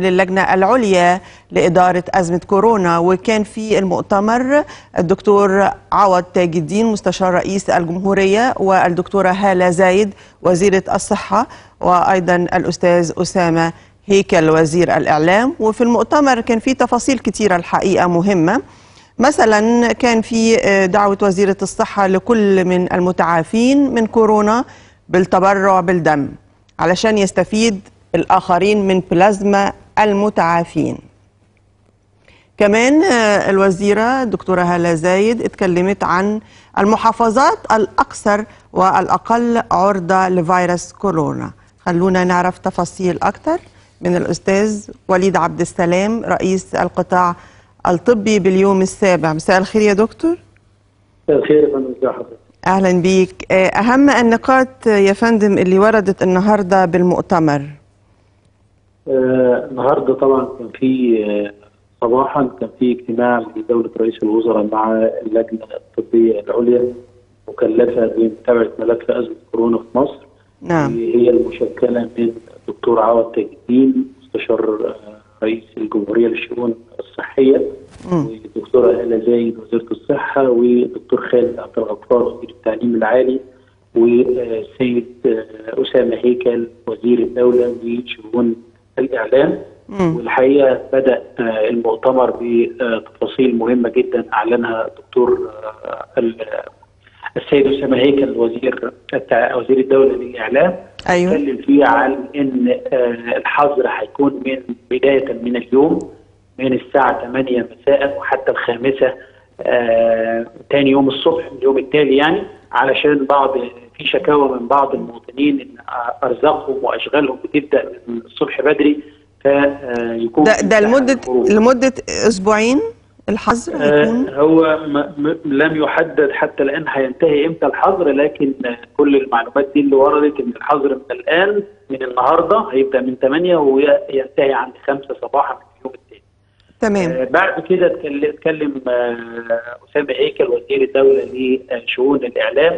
بتعمل اللجنة العليا لإدارة أزمة كورونا وكان في المؤتمر الدكتور عوض تاج الدين مستشار رئيس الجمهورية والدكتورة هالة زايد وزيرة الصحة وأيضا الأستاذ أسامة هيكل وزير الإعلام وفي المؤتمر كان في تفاصيل كثيرة الحقيقة مهمة مثلا كان في دعوة وزيرة الصحة لكل من المتعافين من كورونا بالتبرع بالدم علشان يستفيد الآخرين من بلازما المتعافين كمان الوزيرة الدكتورة هالة زايد اتكلمت عن المحافظات الأكثر والأقل عرضة لفيروس كورونا خلونا نعرف تفاصيل أكثر من الأستاذ وليد عبد السلام رئيس القطاع الطبي باليوم السابع مساء الخير يا دكتور مساء الخير يا فندم ازي حضرتك اهلا بيك اهم النقاط يا فندم اللي وردت النهارده بالمؤتمر آه النهارده طبعا كان في آه صباحا كان في اجتماع لدوله رئيس الوزراء مع اللجنه الطبيه العليا مكلفه بمتابعه ملف ازمه كورونا في مصر نعم هي المشكله من الدكتور عوض تاج الدين مستشار آه رئيس الجمهوريه للشؤون الصحيه والدكتوره هاله زايد وزيره الصحه والدكتور خالد عبد الغفار وزير التعليم العالي والسيد اسامه هيكل وزير الدوله لشؤون الاعلام مم. والحقيقه بدا المؤتمر بتفاصيل مهمه جدا اعلنها الدكتور السيد اسامه هيكل وزير وزير الدوله للاعلام ايوه اتكلم فيه عن ان الحظر هيكون من بدايه من اليوم من الساعه 8 مساء وحتى الخامسه آه تاني يوم الصبح من اليوم التالي يعني علشان بعض في شكاوى من بعض المواطنين ان ارزاقهم واشغالهم بتبدا من الصبح بدري فيكون ده ده لمده لمده اسبوعين الحظر هيكون آه هو م م لم يحدد حتى الان هينتهي امتى الحظر لكن آه كل المعلومات دي اللي وردت ان الحظر من الان من النهارده هيبدا من 8 وينتهي عند 5 صباحا من اليوم التاني. تمام آه بعد كده اتكلم اسامه هيكل وزير الدوله لشؤون الاعلام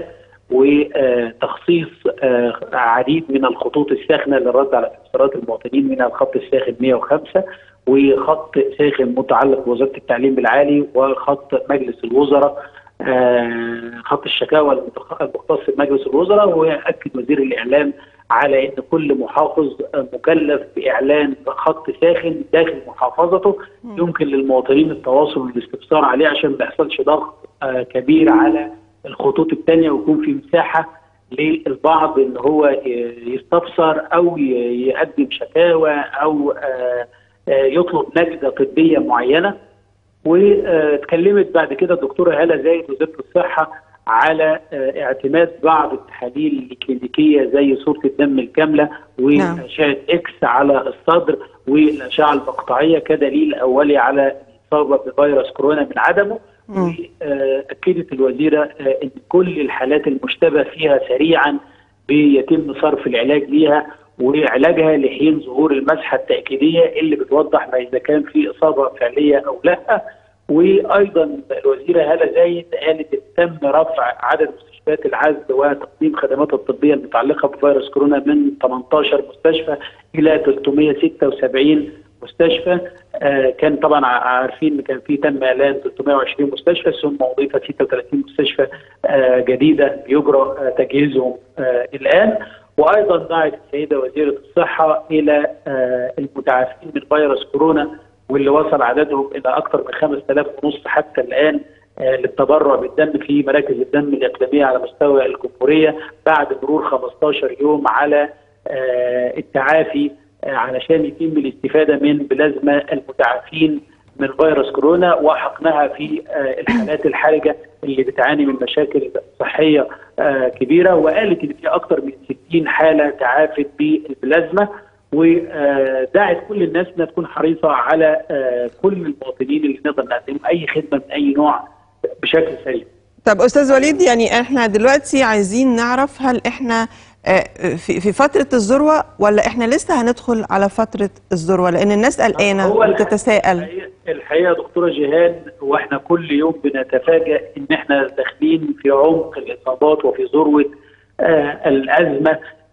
وتخصيص عديد من الخطوط الساخنه للرد على استفسارات المواطنين منها الخط الساخن 105 وخط ساخن متعلق بوزاره التعليم العالي وخط مجلس الوزراء خط الشكاوى المختص بمجلس الوزراء واكد وزير الاعلام على ان كل محافظ مكلف باعلان خط ساخن داخل محافظته يمكن للمواطنين التواصل والاستفسار عليه عشان ما يحصلش ضغط كبير على الخطوط الثانيه ويكون في مساحه للبعض ان هو يستفسر او يقدم شكاوى او يطلب نجده طبيه معينه واتكلمت بعد كده الدكتوره هاله زايد وزيره الصحه على اعتماد بعض التحاليل الكلينيكيه زي صوره الدم الكامله واشعه اكس على الصدر والاشعه المقطعيه كدليل اولي على الاصابه بفيروس كورونا من عدمه واكدت الوزيره ان كل الحالات المشتبه فيها سريعا بيتم صرف العلاج ليها وعلاجها لحين ظهور المسحه التاكيديه اللي بتوضح ما اذا كان في اصابه فعليه او لا وايضا الوزيره هاله زايد قالت ان تم رفع عدد مستشفيات العزل وتقديم خدمات الطبيه المتعلقه بفيروس كورونا من 18 مستشفى الى 376 مستشفى آه كان طبعا عارفين ان كان في تم اعلان 320 مستشفى ثم اضيفت 36 مستشفى آه جديده يجرى آه تجهيزهم آه الان وايضا دعت السيده وزيره الصحه الى آه المتعافين من فيروس كورونا واللي وصل عددهم الى اكثر من 5000 ونص حتى الان آه للتبرع بالدم في مراكز الدم الاقليميه على مستوى الجمهوريه بعد مرور 15 يوم على آه التعافي علشان يتم الاستفاده من بلازما المتعافين من فيروس كورونا وحقنها في الحالات الحرجه اللي بتعاني من مشاكل صحيه كبيره وقالت ان في اكثر من 60 حاله تعافت بالبلازما ودعت كل الناس انها تكون حريصه على كل المواطنين اللي نقدر نقدم اي خدمه من اي نوع بشكل سريع. طب استاذ وليد يعني احنا دلوقتي عايزين نعرف هل احنا في في فتره الذروه ولا احنا لسه هندخل على فتره الذروه لان الناس قلقانه وبتتساءل الحقيقه دكتوره جيهان واحنا كل يوم بنتفاجئ ان احنا داخلين في عمق الاصابات وفي ذروه آه الازمه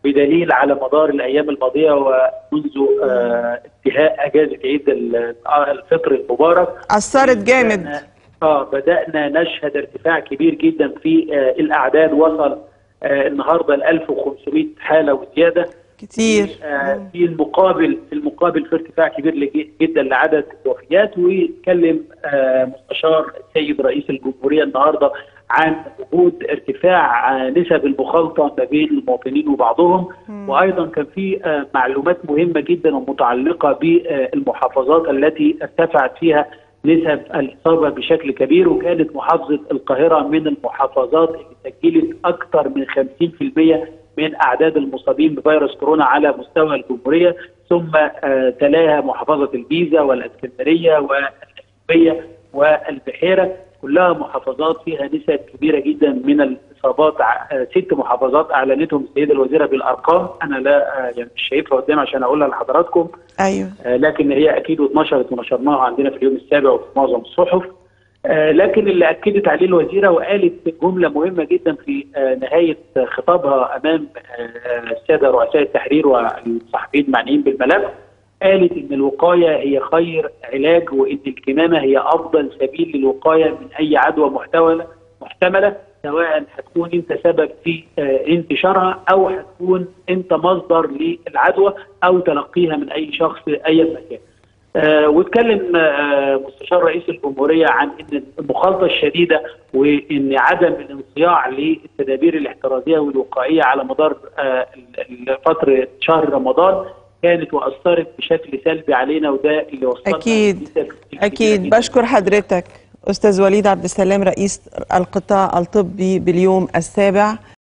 بدليل على مدار الايام الماضيه ومنذ آه، انتهاء اجازه عيد ال- الفطر المبارك اثرت جامد بدأنا- اه بدانا نشهد ارتفاع كبير جدا في آه الاعداد وصل آه النهارده ل 1500 حاله وزياده كتير آه في المقابل في المقابل في ارتفاع كبير لج- جدا لعدد الوفيات ويتكلم آه مستشار السيد رئيس الجمهوريه النهارده عن وجود ارتفاع آه نسب المخالطه ما بين المواطنين وبعضهم وايضا كان في آه معلومات مهمه جدا ومتعلقه بالمحافظات التي ارتفعت فيها نسب الاصابه بشكل كبير وكانت محافظه القاهره من المحافظات اللي سجلت اكثر من 50% من اعداد المصابين بفيروس كورونا على مستوى الجمهوريه ثم آه تلاها محافظه الجيزه والاسكندريه والاسيوطيه والبحيره كلها محافظات فيها نسب كبيره جدا من الاصابات ع- آه، ست محافظات اعلنتهم السيده الوزيره بالارقام انا لا آه، يعني مش شايفها قدامي عشان اقولها لحضراتكم ايوه آه، لكن هي اكيد اتنشرت ونشرناها عندنا في اليوم السابع وفي معظم الصحف آه، لكن اللي اكدت عليه الوزيره وقالت جمله مهمه جدا في آه، نهايه خطابها امام آه، الساده رؤساء التحرير والصحفيين المعنيين بالملف قالت ان الوقايه هي خير علاج وان الكمامه هي افضل سبيل للوقايه من اي عدوى محتمله محتمله سواء هتكون انت سبب في آه، انتشارها او هتكون انت مصدر للعدوى او تلقيها من اي شخص اي مكان. آه واتكلم آه مستشار رئيس الجمهوريه عن ان المخالطه الشديده وان عدم الانصياع للتدابير الاحترازيه والوقائيه على مدار آه ال- ال- فتره شهر رمضان كانت واثرت بشكل سلبي علينا وده اللي وصلنا أكيد. لنسب كبيرة اكيد جداً. بشكر حضرتك استاذ وليد عبد السلام رئيس القطاع الطبي باليوم السابع